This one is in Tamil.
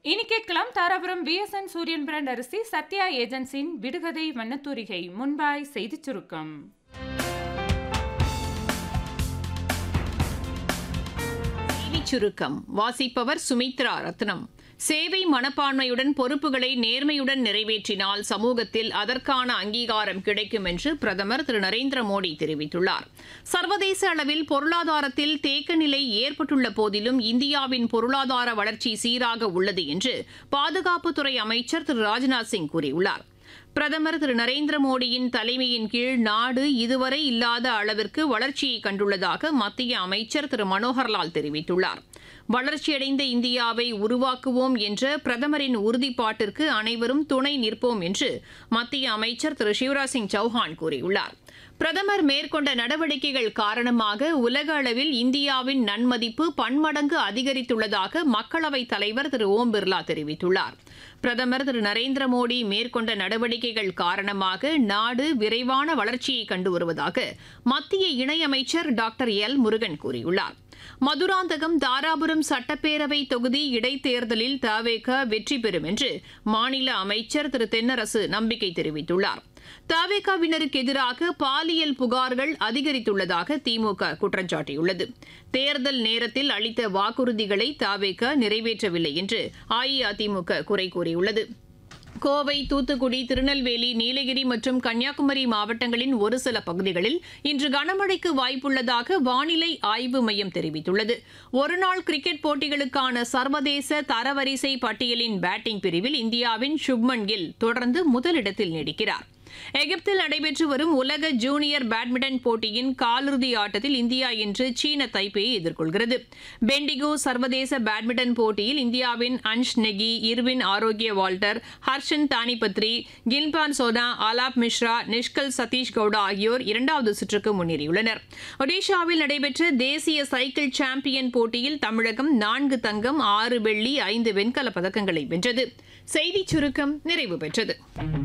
இனி கேட்கலாம் தாராபுரம் விஎஸ்என் சூரியன் பிராண்ட் அரிசி சத்யா ஏஜென்சியின் விடுகதை வண்ணத்தூரிகை முன்பாய் செய்திச் சுருக்கம் செய்திச் சுருக்கம் வாசிப்பவர் சுமித்ரா ரத்னம் சேவை மனப்பான்மையுடன் பொறுப்புகளை நேர்மையுடன் நிறைவேற்றினால் சமூகத்தில் அதற்கான அங்கீகாரம் கிடைக்கும் என்று பிரதமர் திரு நரேந்திர மோடி தெரிவித்துள்ளார் சர்வதேச அளவில் பொருளாதாரத்தில் தேக்க நிலை ஏற்பட்டுள்ள போதிலும் இந்தியாவின் பொருளாதார வளர்ச்சி சீராக உள்ளது என்று பாதுகாப்புத்துறை அமைச்சர் திரு ராஜ்நாத் சிங் கூறியுள்ளார் பிரதமர் திரு நரேந்திர மோடியின் தலைமையின் கீழ் நாடு இதுவரை இல்லாத அளவிற்கு வளர்ச்சியை கண்டுள்ளதாக மத்திய அமைச்சர் திரு மனோகர்லால் தெரிவித்துள்ளார் வளர்ச்சியடைந்த இந்தியாவை உருவாக்குவோம் என்ற பிரதமரின் உறுதிப்பாட்டிற்கு அனைவரும் துணை நிற்போம் என்று மத்திய அமைச்சர் திரு சிவராஜ் சிங் சௌஹான் கூறியுள்ளார் பிரதமர் மேற்கொண்ட நடவடிக்கைகள் காரணமாக உலக அளவில் இந்தியாவின் நன்மதிப்பு பன்மடங்கு அதிகரித்துள்ளதாக மக்களவைத் தலைவர் திரு ஓம் பிர்லா தெரிவித்துள்ளார் பிரதமர் திரு நரேந்திர மோடி மேற்கொண்ட நடவடிக்கைகள் காரணமாக நாடு விரைவான வளர்ச்சியை கண்டு வருவதாக மத்திய இணையமைச்சர் டாக்டர் எல் முருகன் கூறியுள்ளார் மதுராந்தகம் தாராபுரம் சட்டப்பேரவை தொகுதி இடைத்தேர்தலில் தவேக வெற்றி பெறும் என்று மாநில அமைச்சர் திரு தென்னரசு நம்பிக்கை தெரிவித்துள்ளார் தவேகாவினருக்கு எதிராக பாலியல் புகார்கள் அதிகரித்துள்ளதாக திமுக குற்றம் சாட்டியுள்ளது தேர்தல் நேரத்தில் அளித்த வாக்குறுதிகளை தவேக நிறைவேற்றவில்லை என்று அஇஅதிமுக குறை கூறியுள்ளது கோவை தூத்துக்குடி திருநெல்வேலி நீலகிரி மற்றும் கன்னியாகுமரி மாவட்டங்களின் ஒரு சில பகுதிகளில் இன்று கனமழைக்கு வாய்ப்புள்ளதாக வானிலை ஆய்வு மையம் தெரிவித்துள்ளது ஒருநாள் கிரிக்கெட் போட்டிகளுக்கான சர்வதேச தரவரிசை பட்டியலின் பேட்டிங் பிரிவில் இந்தியாவின் சுப்மன் கில் தொடர்ந்து முதலிடத்தில் நீடிக்கிறார் எகிப்தில் நடைபெற்று வரும் உலக ஜூனியர் பேட்மிண்டன் போட்டியின் காலிறுதி ஆட்டத்தில் இந்தியா இன்று சீன தைப்பேயை எதிர்கொள்கிறது பெண்டிகோ சர்வதேச பேட்மிண்டன் போட்டியில் இந்தியாவின் அன்ஷ் நெகி இருவின் ஆரோக்கிய வால்டர் ஹர்ஷன் தானிபத்ரி கில்பான் சோனா ஆலாப் மிஸ்ரா நிஷ்கல் சதீஷ் கவுடா ஆகியோர் இரண்டாவது சுற்றுக்கு முன்னேறியுள்ளனர் ஒடிஷாவில் நடைபெற்ற தேசிய சைக்கிள் சாம்பியன் போட்டியில் தமிழகம் நான்கு தங்கம் ஆறு வெள்ளி ஐந்து வெண்கலப் பதக்கங்களை வென்றது செய்திச் சுருக்கம் நிறைவு பெற்றது